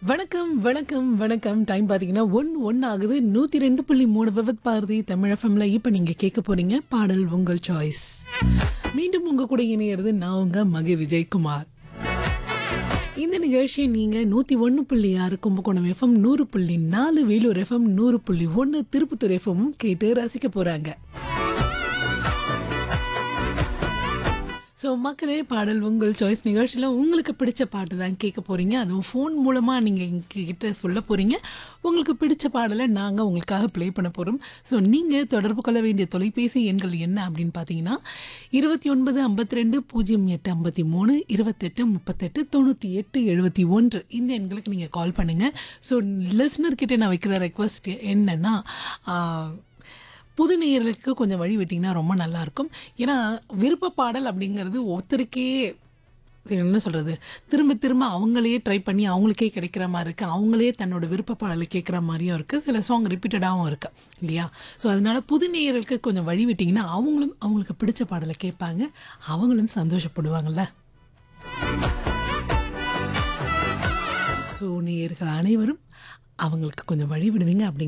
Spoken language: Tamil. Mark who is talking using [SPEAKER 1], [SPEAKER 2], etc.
[SPEAKER 1] வணக்கம் வணக்கம் வணக்கம் டைம் பார்த்தீங்கன்னா ஒன் ஒன் ஆகுது நூற்றி ரெண்டு புள்ளி மூணு விபத் பாரதி தமிழ் எஃப்எம்ல இப்போ நீங்கள் கேட்க போறீங்க பாடல் உங்கள் சாய்ஸ் மீண்டும் உங்க கூட இணையிறது நான் உங்க மகி விஜயகுமார் இந்த நிகழ்ச்சியை நீங்கள் நூற்றி ஒன்று புள்ளி ஆறு கும்பகோணம் எஃப்எம் நூறு புள்ளி நாலு வேலூர் எஃப்எம் நூறு புள்ளி ஒன்று திருப்பத்தூர் எஃப்எம்மும் கேட்டு ரசிக்க போகிறாங்க ஸோ மக்களே பாடல் உங்கள் சாய்ஸ் நிகழ்ச்சியில் உங்களுக்கு பிடிச்ச பாட்டு தான் கேட்க போகிறீங்க அதுவும் ஃபோன் மூலமாக நீங்கள் எங்ககிட்ட சொல்ல போகிறீங்க உங்களுக்கு பிடிச்ச பாடலை நாங்கள் உங்களுக்காக ப்ளே பண்ண போகிறோம் ஸோ நீங்கள் தொடர்பு கொள்ள வேண்டிய தொலைபேசி எண்கள் என்ன அப்படின்னு பார்த்தீங்கன்னா இருபத்தி ஒன்பது ஐம்பத்தி ரெண்டு பூஜ்ஜியம் எட்டு ஐம்பத்தி மூணு இருபத்தெட்டு முப்பத்தெட்டு தொண்ணூற்றி எட்டு எழுபத்தி ஒன்று இந்த எண்களுக்கு நீங்கள் கால் பண்ணுங்கள் ஸோ லிஸ்னர்கிட்ட நான் வைக்கிற ரெக்வஸ்ட் என்னென்னா புது நேயர்களுக்கு கொஞ்சம் வழி விட்டிங்கன்னா ரொம்ப நல்லாயிருக்கும் ஏன்னா விருப்ப பாடல் அப்படிங்கிறது ஒருத்தருக்கே இது என்ன சொல்கிறது திரும்ப திரும்ப அவங்களே ட்ரை பண்ணி அவங்களுக்கே கிடைக்கிற மாதிரி இருக்குது அவங்களே தன்னோட விருப்ப பாடலை கேட்குற மாதிரியும் இருக்குது சில சாங் ரிப்பீட்டடாகவும் இருக்குது இல்லையா ஸோ அதனால புது நேயர்களுக்கு கொஞ்சம் வழி விட்டிங்கன்னா அவங்களும் அவங்களுக்கு பிடிச்ச பாடலை கேட்பாங்க அவங்களும் சந்தோஷப்படுவாங்கள்ல ஸோ நேயர்கள் அனைவரும் அவங்களுக்கு கொஞ்சம் வழி விடுவீங்க அப்படிங்க